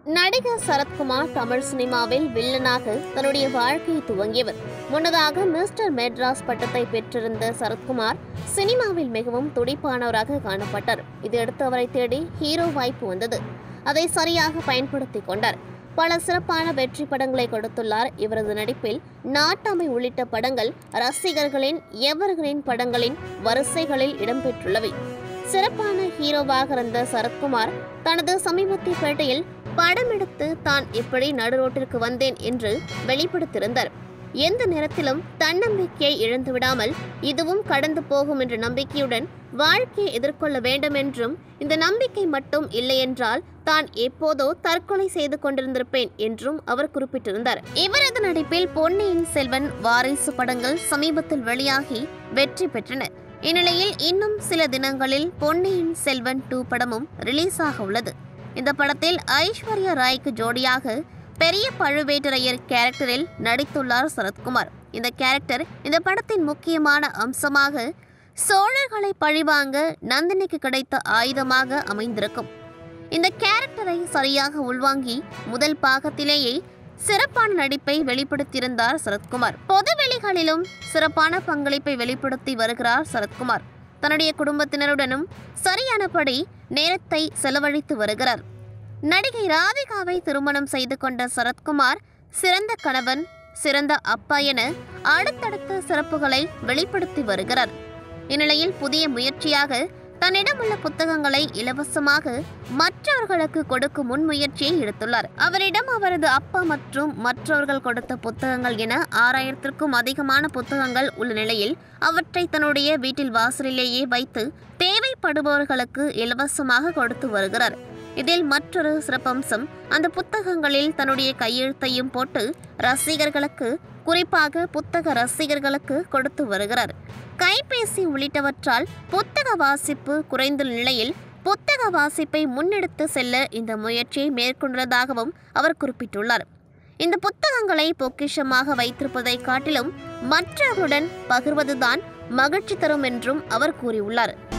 நடிகர் சரத்குமார் தமிழ் சினிமாவில் வில்லனாக தன்னுடைய வாழ்க்கையை துவங்கியவர் முன்னதாக மிஸ்டர் மெட்ராஸ் பட்டத்தை பெற்றிருந்த சரத்குமார் சினிமாவில் மிகவும் துடிப்பானவராக காணப்பட்டார் இதையடுத்து அவரை தேடி ஹீரோ வாய்ப்பு வந்தது அதை சரியாக பயன்படுத்திக் கொண்டார் பல சிறப்பான வெற்றி படங்களை கொடுத்துள்ளார் இவரது நடிப்பில் நாட்டாமை உள்ளிட்ட படங்கள் ரசிகர்களின் எவர்களின் படங்களின் வரிசைகளில் இடம்பெற்றுள்ளவை சிறப்பான ஹீரோவாக இருந்த சரத்குமார் தனது சமீபத்திய பேட்டையில் படம் எடுத்து தான் எப்படி நடுரோட்டிற்கு வந்தேன் என்று வெளிப்படுத்தியிருந்தார் எந்த நேரத்திலும் தன்னம்பிக்கையை இழந்துவிடாமல் இதுவும் கடந்து போகும் என்ற நம்பிக்கையுடன் வாழ்க்கையை எதிர்கொள்ள வேண்டும் என்றும் இந்த நம்பிக்கை மட்டும் இல்லையென்றால் தான் எப்போதோ தற்கொலை செய்து கொண்டிருந்திருப்பேன் என்றும் அவர் குறிப்பிட்டிருந்தார் இவரது நடிப்பில் பொன்னியின் செல்வன் வாரிசு படங்கள் சமீபத்தில் வெளியாகி வெற்றி பெற்றன இந்நிலையில் இன்னும் சில தினங்களில் பொன்னியின் செல்வன் டூ படமும் ரிலீஸ் ஆக உள்ளது இந்த படத்தில் ஐஸ்வர்யா ராய்க்கு ஜோடியாக பெரிய பழுவேட்டரையர் கேரக்டரில் நடித்துள்ளார் சரத்குமார் இந்த கேரக்டர் இந்த படத்தின் முக்கியமான அம்சமாக சோழர்களை பழிவாங்க நந்தினிக்கு கிடைத்த ஆயுதமாக அமைந்திருக்கும் இந்த கேரக்டரை சரியாக உள்வாங்கி முதல் பாகத்திலேயே சிறப்பான நடிப்பை வெளிப்படுத்தியிருந்தார் சரத்குமார் பொதுவெளிகளிலும் சிறப்பான பங்களிப்பை வெளிப்படுத்தி வருகிறார் சரத்குமார் தன்னுடைய குடும்பத்தினருடனும் சரியானபடி நேரத்தை செலவழித்து வருகிறார் நடிகை ராதிகாவை திருமணம் செய்து கொண்ட சரத்குமார் சிறந்த கணவன் சிறந்த அப்பா என அடுத்தடுத்த சிறப்புகளை வெளிப்படுத்தி வருகிறார் இந்நிலையில் புதிய முயற்சியாக தன்னிடமுள்ள புத்தகங்களை இலவசமாக மற்றவர்களுக்கு கொடுக்கும் முன்முயற்சியை எடுத்துள்ளார் அவரிடம் அவரது அப்பா மற்றும் மற்றவர்கள் கொடுத்த புத்தகங்கள் என ஆறாயிரத்திற்கும் அதிகமான புத்தகங்கள் உள்ள நிலையில் அவற்றை தன்னுடைய வீட்டில் வாசலிலேயே வைத்து தேவைப்படுபவர்களுக்கு இலவசமாக கொடுத்து வருகிறார் இதில் மற்றொரு சிறப்பம்சம் அந்த புத்தகங்களில் தன்னுடைய கையெழுத்தையும் போட்டு ரசிகர்களுக்கு குறிப்பாக புத்தக ரசிகர்களுக்கு கொடுத்து வருகிறார் கைபேசி உள்ளிட்டவற்றால் புத்தக வாசிப்பு குறைந்துள்ள நிலையில் புத்தக வாசிப்பை முன்னெடுத்து செல்ல இந்த முயற்சியை மேற்கொண்டுள்ளதாகவும் அவர் குறிப்பிட்டுள்ளார் இந்த புத்தகங்களை பொக்கிஷமாக வைத்திருப்பதை காட்டிலும் மற்றவர்களுடன் பகிர்வதுதான் மகிழ்ச்சி தரும் என்றும் அவர் கூறியுள்ளார்